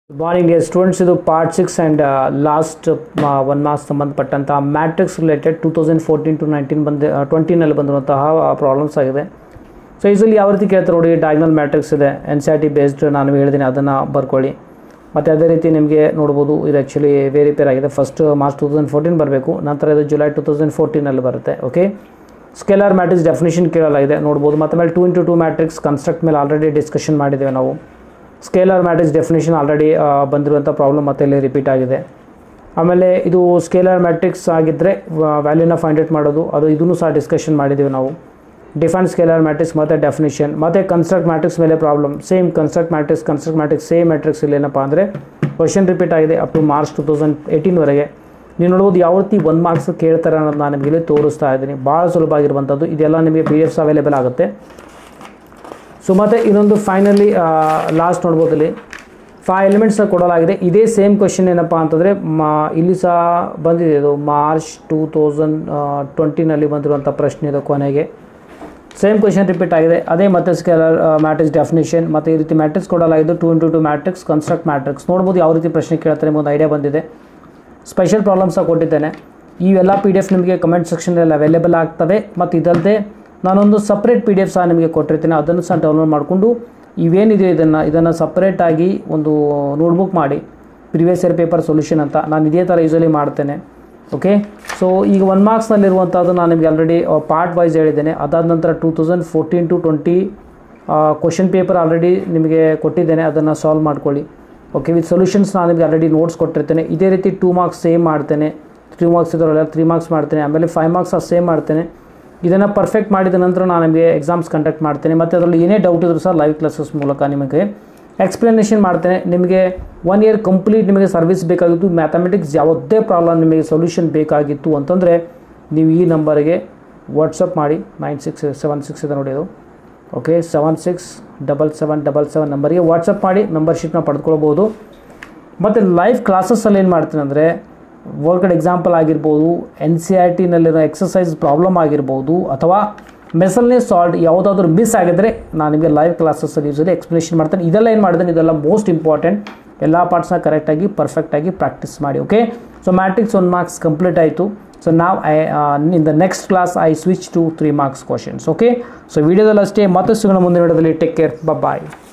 morning students ಇದು part six and last one marks ಸಂಬಂಧಪಟ್ಟಂತಹ matrix related two thousand fourteen to nineteen ಬಂದು ಟ್ವೆಂಟಿನಲ್ಲಿ ಬಂದಿರುವಂತಹ ಪ್ರಾಬ್ಲಮ್ಸ್ ಆಗಿದೆ ಸೊ ಯೂಸಲಿ ಯಾವ ರೀತಿ ಕೇಳ್ತಾರೆ ನೋಡಿ ಡಯಾಗ್ನಲ್ ಮ್ಯಾಟ್ರಿಕ್ಸ್ ಇದೆ N C R T based ನಾನು ಹೇಳಿದ್ದೀನಿ ಅದನ್ನು ಬರ್ಕೊಳ್ಳಿ ಮತ್ತು ಅದೇ ರೀತಿ ನಿಮಗೆ ನೋಡ್ಬೋದು ಇದು ಆ್ಯಕ್ಚುಲಿ ವೇರಿ ಪೇರ್ ಆಗಿದೆ first March two thousand fourteen ಬರಬೇಕು ನಂತರ ಇದು ಜುಲೈ ಟೂ ತೌಸಂಡ್ ಫೋರ್ಟೀನಲ್ಲಿ ಬರುತ್ತೆ ಓಕೆ ಸ್ಕೆಲಾರ್ ಮ್ಯಾಟ್ರಿಕ್ಸ್ ಡೆಫಿನಿಷನ್ ಕೇಳಲಾಗಿದೆ ನೋಡ್ಬೋದು ಮತ್ತು ಮೇಲೆ two into two matrix construct ಮೇಲೆ ಆಲ್ರೆಡಿ ಡಿಸ್ಕಷನ್ ಮಾಡಿದ್ದೇವೆ ನಾವು ಸ್ಕೇಲರ್ ಮ್ಯಾಟ್ರಿಕ್ಸ್ ಡೆಫಿನೇಷನ್ ಆಲ್ರೆಡಿ ಬಂದಿರುವಂಥ ಪ್ರಾಬ್ಲಮ್ ಮತ್ತೆ ಇಲ್ಲಿ ರಿಪೀಟ್ ಆಗಿದೆ ಆಮೇಲೆ ಇದು ಸ್ಕೇಲರ್ ಮ್ಯಾಟ್ರಿಕ್ಸ್ ಆಗಿದ್ದರೆ ವ್ಯಾಲ್ಯೂನ ಫೈಂಡ್ ಔಟ್ ಮಾಡೋದು ಅದು ಇದನ್ನು ಸಹ ಡಿಸ್ಕಷನ್ ಮಾಡಿದ್ದೀವಿ ನಾವು ಡಿಫೈನ್ ಸ್ಕೇಲರ್ ಮ್ಯಾಟ್ರಿಕ್ಸ್ ಮತ್ತು ಡೆಫಿನೇಷನ್ ಮತ್ತು ಕನ್ಸ್ಟ್ರಕ್ಟ್ ಮ್ಯಾಟ್ರಿಕ್ಸ್ ಮೇಲೆ problem same construct matrix construct matrix same matrix ಇಲ್ಲಿ ಏನಪ್ಪ ಅಂದರೆ ಕ್ವಶನ್ ರಿಪೀಟ್ ಆಗಿದೆ up to March two thousand ಏಯ್ಟೀನ್ವರೆಗೆ ನೀವು ನೋಡ್ಬೋದು ಯಾವ ರೀತಿ ಒಂದು ಮಾರ್ಕ್ಸ್ ಕೇಳ್ತಾರೆ ಅನ್ನೋದು ನಾನು ನಿಮಗೆ ಇಲ್ಲಿ ತೋರಿಸ್ತಾ ಇದ್ದೀನಿ ಭಾಳ ಸುಲಭ ಆಗಿರುವಂಥದ್ದು ಇದೆಲ್ಲ ನಿಮಗೆ ಪಿ ಎಫ್ಸ್ ಅವೈಲೇಬಲ್ ಆಗುತ್ತೆ ಸೊ ಮತ್ತು ಇನ್ನೊಂದು ಫೈನಲಿ ಲಾಸ್ಟ್ ನೋಡ್ಬೋದು ಇಲ್ಲಿ ಫೈವ್ ಎಲಿಮೆಂಟ್ಸ್ ಕೊಡಲಾಗಿದೆ ಇದೇ ಸೇಮ್ ಕ್ವಶನ್ ಏನಪ್ಪ ಅಂತಂದರೆ ಮಾ ಇಲ್ಲಿ ಸಹ ಬಂದಿದೆ ಇದು ಮಾರ್ಚ್ ಟೂ ತೌಸಂಡ್ ಟ್ವೆಂಟಿನಲ್ಲಿ ಬಂದಿರುವಂಥ ಪ್ರಶ್ನೆ ಇದು ಕೊನೆಗೆ ಸೇಮ್ ಕ್ವಶನ್ ರಿಪೀಟ್ ಆಗಿದೆ ಅದೇ ಮತ್ತೆ ಸ್ಕೇಲರ್ ಮ್ಯಾಟ್ರಿಕ್ಸ್ ಡೆಫಿನೇಷನ್ ಮತ್ತು ಈ ರೀತಿ ಮ್ಯಾಟ್ರಿಕ್ಸ್ ಕೊಡಲಾಗಿದ್ದು two into two matrix construct matrix ನೋಡ್ಬೋದು ಯಾವ ರೀತಿ ಪ್ರಶ್ನೆ ಕೇಳ್ತಾರೆ ಒಂದು ಐಡಿಯಾ ಬಂದಿದೆ ಸ್ಪೆಷಲ್ ಪ್ರಾಬ್ಲಮ್ಸ್ ಸಹ ಕೊಟ್ಟಿದ್ದೇನೆ ಇವೆಲ್ಲ ಪಿ ಡಿ ಎಫ್ ನಿಮಗೆ ಕಮೆಂಟ್ ಸೆಕ್ಷನಲ್ಲಿ ಅವೈಲೇಬಲ್ ಆಗ್ತವೆ ಮತ್ತು ಇದಲ್ಲದೆ ನಾನೊಂದು ಸಪ್ರೇಟ್ ಪಿ ಡಿ ಎಫ್ ಸಹ ನಿಮಗೆ ಕೊಟ್ಟಿರ್ತೀನಿ ಅದನ್ನು ಸಹ ಡೌನ್ಲೋಡ್ ಮಾಡಿಕೊಂಡು ಇವೇನಿದೆ ಇದನ್ನು ಇದನ್ನು ಸಪ್ರೇಟಾಗಿ ಒಂದು ನೋಟ್ಬುಕ್ ಮಾಡಿ ಪ್ರಿವಿಯಸ್ ಇಯರ್ ಪೇಪರ್ ಸೊಲ್ಯೂಷನ್ ಅಂತ ನಾನು ಇದೇ ಥರ ಯೂಸಲಿ ಮಾಡ್ತೇನೆ ಓಕೆ ಸೊ ಈಗ ಒನ್ ಮಾರ್ಕ್ಸ್ನಲ್ಲಿರುವಂಥದ್ದು ನಾನು ನಿಮಗೆ ಆಲ್ರೆಡಿ ಪಾರ್ಟ್ ವೈಸ್ ಹೇಳಿದ್ದೇನೆ ಅದಾದ ನಂತರ two thousand fourteen to twenty question paper already ನಿಮಗೆ ಕೊಟ್ಟಿದ್ದೇನೆ ಅದನ್ನು ಸಾಲ್ವ್ ಮಾಡ್ಕೊಳ್ಳಿ ಓಕೆ ವಿತ್ ಸೊಲ್ಯೂಷನ್ಸ್ ನಾನು ನಿಮಗೆ ಆಲ್ರೆಡಿ ನೋಟ್ಸ್ ಕೊಟ್ಟಿರ್ತೇನೆ ಇದೇ ರೀತಿ ಟೂ ಮಾರ್ಕ್ಸ್ ಸೇಮ್ ಮಾಡ್ತೇನೆ ತ್ರೀ ಮಾರ್ಕ್ಸ್ ಇದ್ರಲ್ಲ ತ್ರೀ ಮಾರ್ಕ್ಸ್ ಮಾಡ್ತೇನೆ ಆಮೇಲೆ ಫೈವ್ ಮಾರ್ಕ್ಸ್ ಸೇಮ್ ಮಾಡ್ತೇನೆ ಇದನ್ನು ಪರ್ಫೆಕ್ಟ್ ಮಾಡಿದ ನಂತರ ನಾನು ನಿಮಗೆ ಎಕ್ಸಾಮ್ಸ್ ಕಂಡಕ್ಟ್ ಮಾಡ್ತೇನೆ ಮತ್ತು ಅದರಲ್ಲಿ ಏನೇ ಡೌಟ್ ಇದ್ರೂ ಸಹ ಲೈವ್ ಕ್ಲಾಸಸ್ ಮೂಲಕ ನಿಮಗೆ ಎಕ್ಸ್ಪ್ಲನೇಷನ್ ಮಾಡ್ತೇನೆ ನಿಮಗೆ ಒನ್ ಇಯರ್ ಕಂಪ್ಲೀಟ್ ನಿಮಗೆ ಸರ್ವಿಸ್ ಬೇಕಾಗಿತ್ತು ಮ್ಯಾಥಮೆಟಿಕ್ಸ್ ಯಾವುದೇ ಪ್ರಾಬ್ಲಮ್ ನಿಮಗೆ ಸೊಲ್ಯೂಷನ್ ಬೇಕಾಗಿತ್ತು ಅಂತಂದರೆ ನೀವು ಈ ನಂಬರಿಗೆ ವಾಟ್ಸಪ್ ಮಾಡಿ ನೈನ್ ಸಿಕ್ಸ್ ಸೆವೆನ್ ಸಿಕ್ಸ್ ಇದೆ ನೋಡಿ ಅದು okay seven six double seven double seven ನಂಬರಿಗೆ ವಾಟ್ಸಪ್ ಮಾಡಿ ಮೆಂಬರ್ಶಿಪ್ನ ಪಡೆದುಕೊಳ್ಬೋದು ಮತ್ತು ಲೈವ್ ಕ್ಲಾಸಸ್ಸಲ್ಲಿ ಏನು ಮಾಡ್ತೀನಿ ಅಂದರೆ ವರ್ಲ್ಡ್ ಎಕ್ಸಾಂಪಲ್ ಆಗಿರ್ಬೋದು ಎನ್ ಸಿ ಆರ್ ಟಿನಲ್ಲಿರೋ ಎಕ್ಸಸೈಸ್ ಪ್ರಾಬ್ಲಮ್ ಆಗಿರ್ಬೋದು ಅಥವಾ ಮೆಸಲ್ನೇ ಸಾಲ್ಟ್ ಯಾವುದಾದ್ರೂ ಮಿಸ್ ಆಗಿದ್ರೆ ನಾನು ನಿಮಗೆ ಲೈವ್ ಕ್ಲಾಸಸ್ಸಲ್ಲಿ ಯೂಸಲಿ ಎಕ್ಸ್ಪ್ಲನೇಷನ್ ಮಾಡ್ತೇನೆ ಇದೆಲ್ಲ ಏನು ಮಾಡಿದ್ದೇನೆ ಇದೆಲ್ಲ ಮೋಸ್ಟ್ ಇಂಪಾರ್ಟೆಂಟ್ ಎಲ್ಲ ಪಾರ್ಟ್ಸ್ನ ಕರೆಕ್ಟಾಗಿ ಪರ್ಫೆಕ್ಟಾಗಿ ಪ್ರಾಕ್ಟೀಸ್ ಮಾಡಿ okay so matrix one marks complete ಆಯಿತು ಸೊ ನಾವು I in the next class I switch to three marks questions okay so ವಿಡಿಯೋದಲ್ಲಿ ಅಷ್ಟೇ ಮತ್ತೆ ಸಿಗೋಣ ಮುಂದಿನ ವಿಡಿಯೋದಲ್ಲಿ ಟೇಕ್ ಕೇರ್ ಬಾಯ್